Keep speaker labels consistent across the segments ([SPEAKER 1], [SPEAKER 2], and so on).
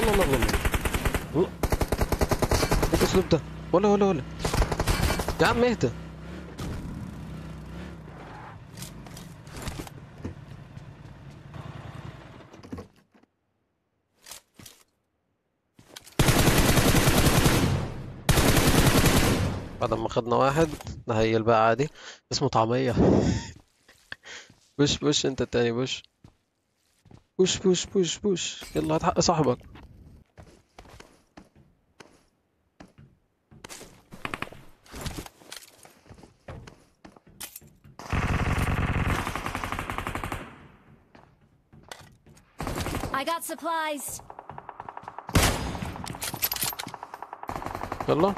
[SPEAKER 1] الله الله الله الله ايه الاسلوب ده ولا ولا ولا يا عم اهدى بعد ما خدنا واحد نهيل بقى عادي اسمه طعمية بوش بوش انت التاني بوش بوش بوش بوش بوش يلا هات حق صاحبك
[SPEAKER 2] I got supplies.
[SPEAKER 1] يلا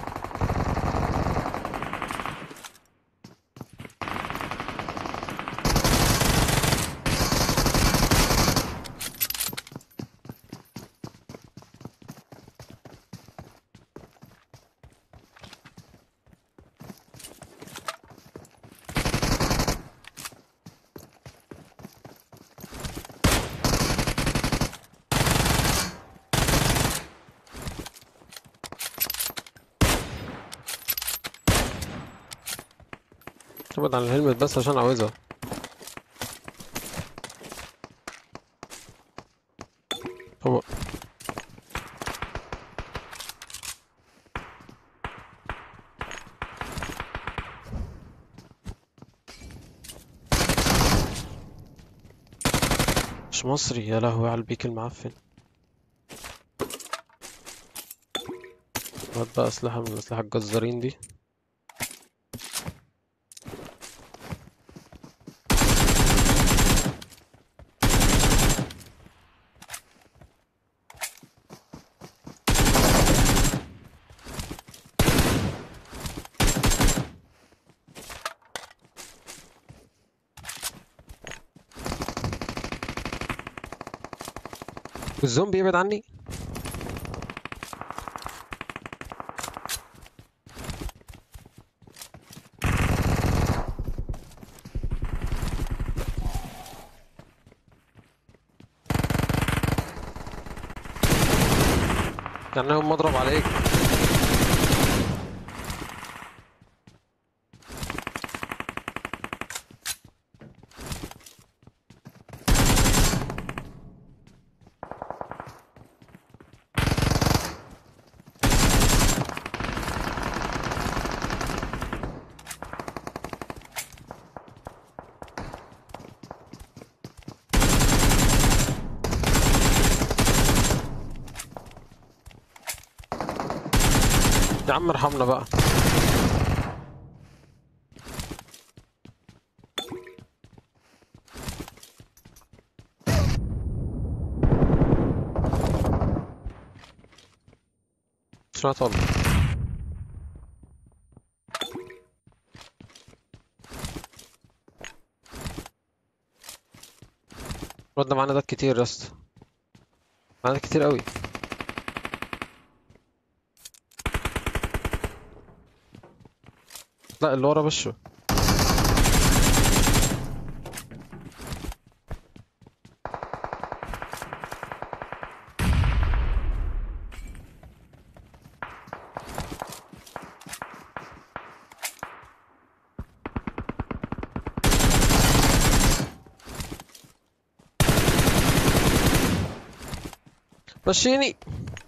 [SPEAKER 1] ابعد عن الهلمت بس عشان عاوزها هو مش مصري يا لهوي على البيك المعفن هات بقى أسلحة من الأسلحة الجزارين دي الزومبي يبعد عني يعني هم اضرب عليك يا عم ارحمنا بقى شنو طب ردنا معانا دات كتير يا اسطى معانا دات كتير قوي لا اللي ورا بشه مشيني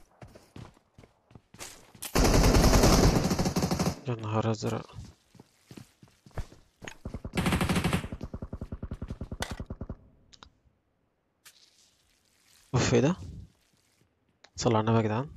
[SPEAKER 1] يا نهار ازرق اوف ايه ده صلوا على النبي يا جدعان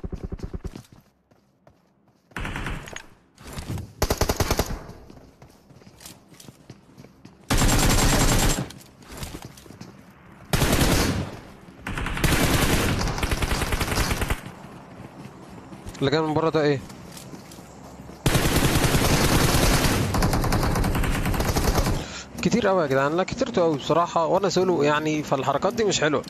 [SPEAKER 1] اللي جاي من بره ده ايه كتير قوي يا جدعان لا كتير قوي بصراحه وانا سولو يعني فالحركات دي مش حلوه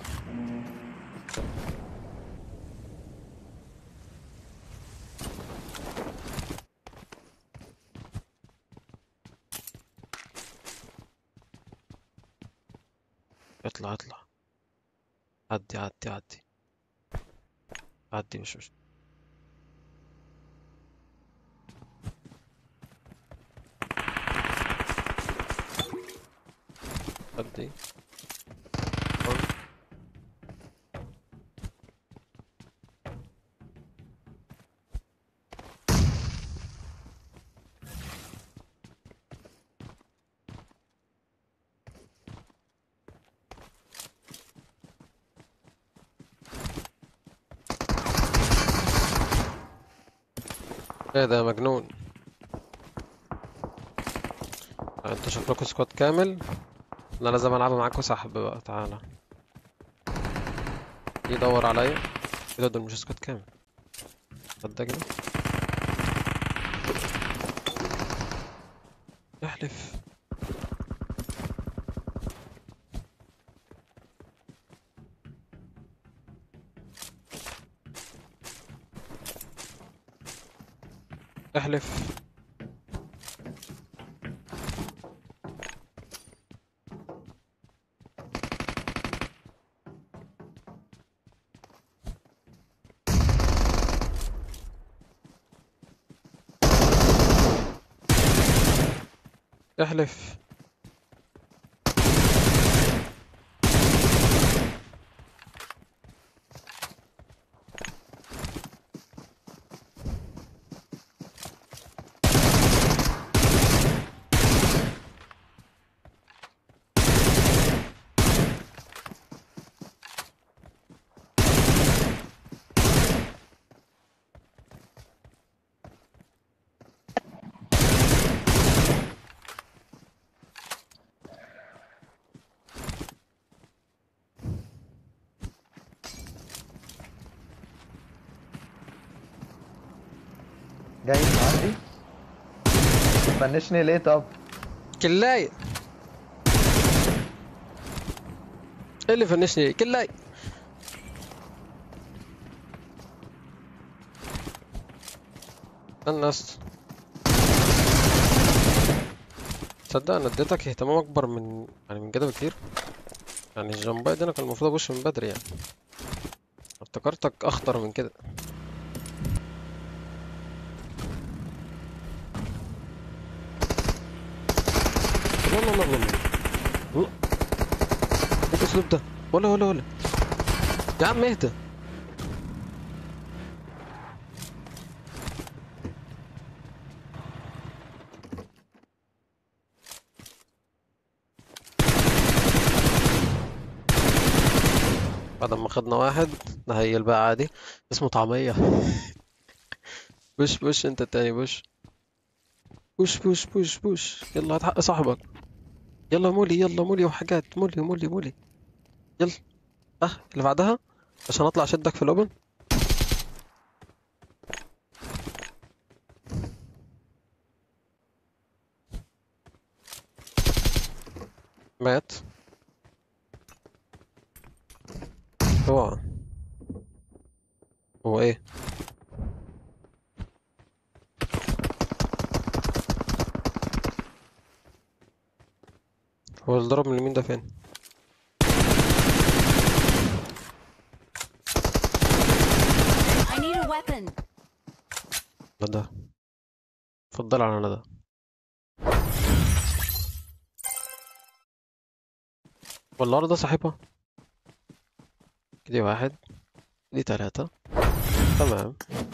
[SPEAKER 1] اطلع اطلع عدي عدي عدي عدي مش مش عدي ايه ده مجنون انتوا شكلكوا سكواد كامل انا لازم العبها معاكوا سحب بقى تعالى يدور عليا ايه ده دول مش سكواد كامل صدقني احلف احلف احلف
[SPEAKER 3] جاي من عندي فنشني ليه طب
[SPEAKER 1] كلاي ايه اللي فنشني كلاي استنى است تصدق انا اديتك اهتمام اكبر من يعني من كده بكتير يعني الجمباي دي انا كان المفروض ابوش من بدري يعني افتكرتك اخطر من كده لا لا لا لا لا لا ايه الاسلوب ده ولا ولا ولا يا عم اهدى بعد ما خدنا واحد نهيل بقى عادي اسمه طعمية بوش بوش انت التاني بوش بوش بوش بوش بوش يلا هات حق صاحبك يلا مولي يلا مولي وحاجات مولي مولي مولي يلا اه اللي بعدها عشان اطلع اشدك في الاوبن مات اوعى هو ايه هو اللي ضرب من اليمين ده فين
[SPEAKER 2] I need a weapon.
[SPEAKER 1] لا ده اتفضل على ده والله ده صاحبها دي واحد دي تلاتة تمام